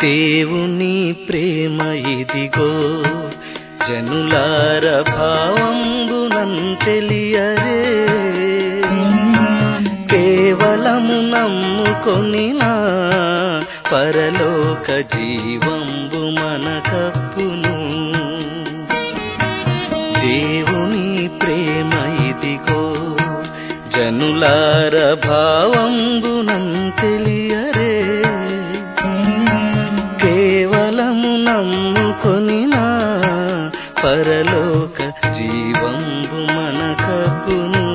దేవుని ప్రేమ ఇదిగో జనులార భావంబునం తెలియరే కేవలము నమ్ముకొనినా పరలోక జీవంబు మన కప్పును దేవుని ప్రేమ ఇదిగో జనులార భావంబునం తెలియరే కేవలము నమ్ముకొనినా పరలోక జీవంబు మన కప్పును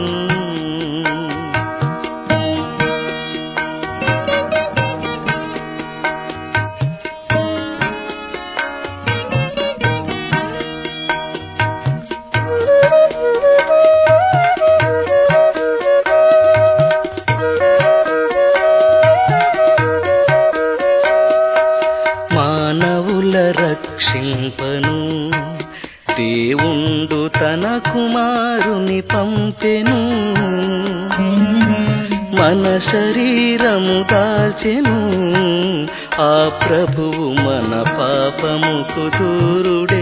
మానవుల రక్షింపను దేవుండు తన కుమారుని పంపెను మన శరీరము దాల్చెను ఆ ప్రభువు మన పాపముకు దూరుడే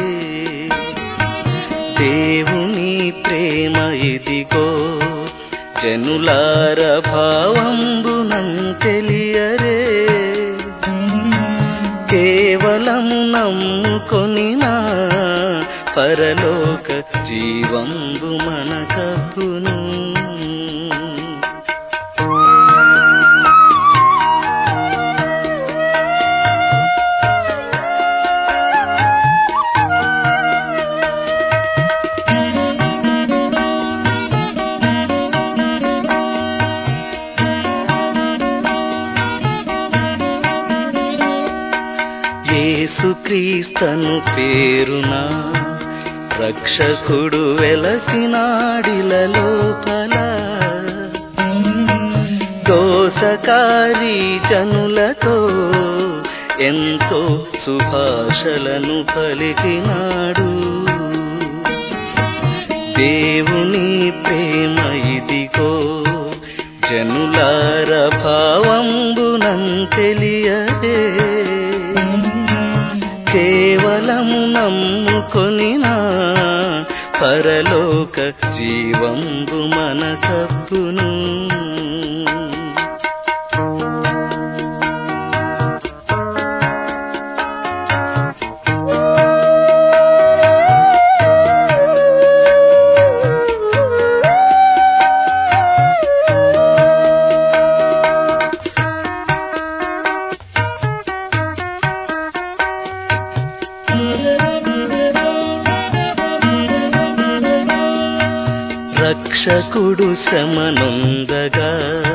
దేవుని ప్రేమ ఇదిగో జనులార భావంబునం తెలియరే కేవలము నమ్ముకొనినా పరలోక జీవంబు మన కప్పును యేసుక్రీస్తను పేరున రక్షకుడు వెలసినాడిల లోపల దోసకారి జనులతో ఎంతో సుభాషలను పలికినాడు దేవుని ప్రేమ ఇదిగో జనులార భావంబునం తెలియదే కేవలము నమ్ముకొనినా పరలోక జీవంబు మన కప్పును రక్షకుడు శ్రమనొందగా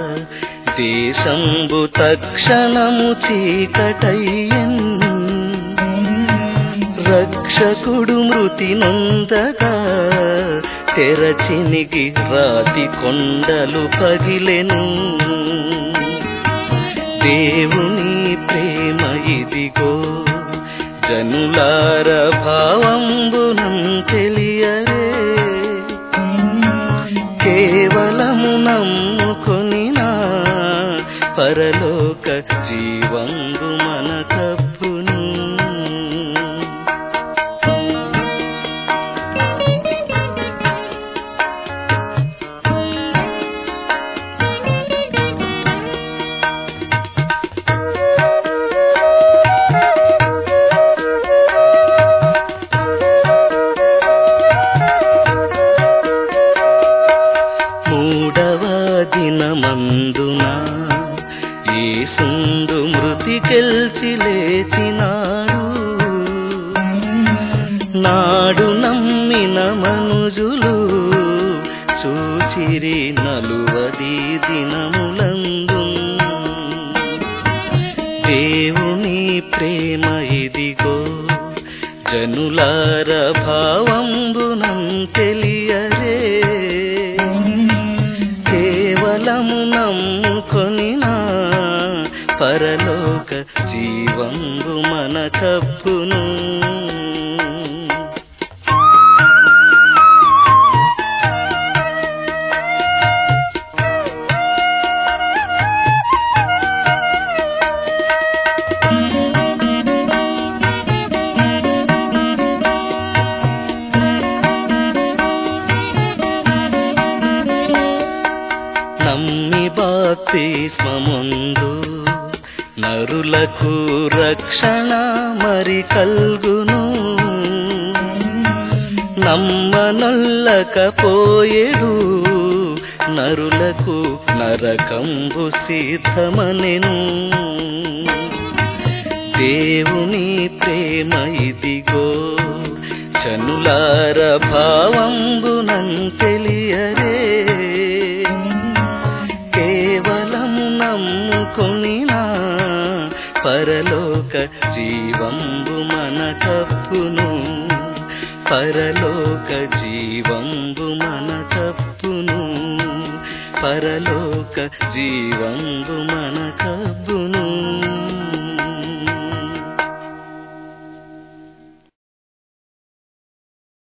దేశంబు తక్షణము చీకటయ్యన్ రక్షకుడు మృతి నొందగా తెరచినిగి రాతి కొండలు పగిలెను దేవుని ప్రేమ ఇదిగో జనులార భావంబునం తెలియరే కేవలము నమ్ముకొనినా పరలోక జీవంబు మన కప్పును మూడవ దినమందున యేసుండు మృతి గెల్చి లేచినాడు నాడు నమ్మిన మనుజులు చూచిరి నలువది దినములందు దేవుని ప్రేమ ఇదిగో జనులార భావంబునం తెలియరే కేవలము నమ్ముకొనినా పరలోక జీవంబు మన కప్పును నమ్మి బాప్తిస్మముందు నరులకు రక్షణ మరి కల్గును నమ్మనొల్లకపోయేడు నరులకు నరకంబు సిద్ధమనెను దేవుని ప్రేమ ఇదిగో చనులార భావంబునం తెలియరే కేవలము నమ్ముకొనినా పరలోక జీవంబు మన కప్పును పరలోక జీవంబు మన కప్పును పరలోక జీవంబు మన కప్పును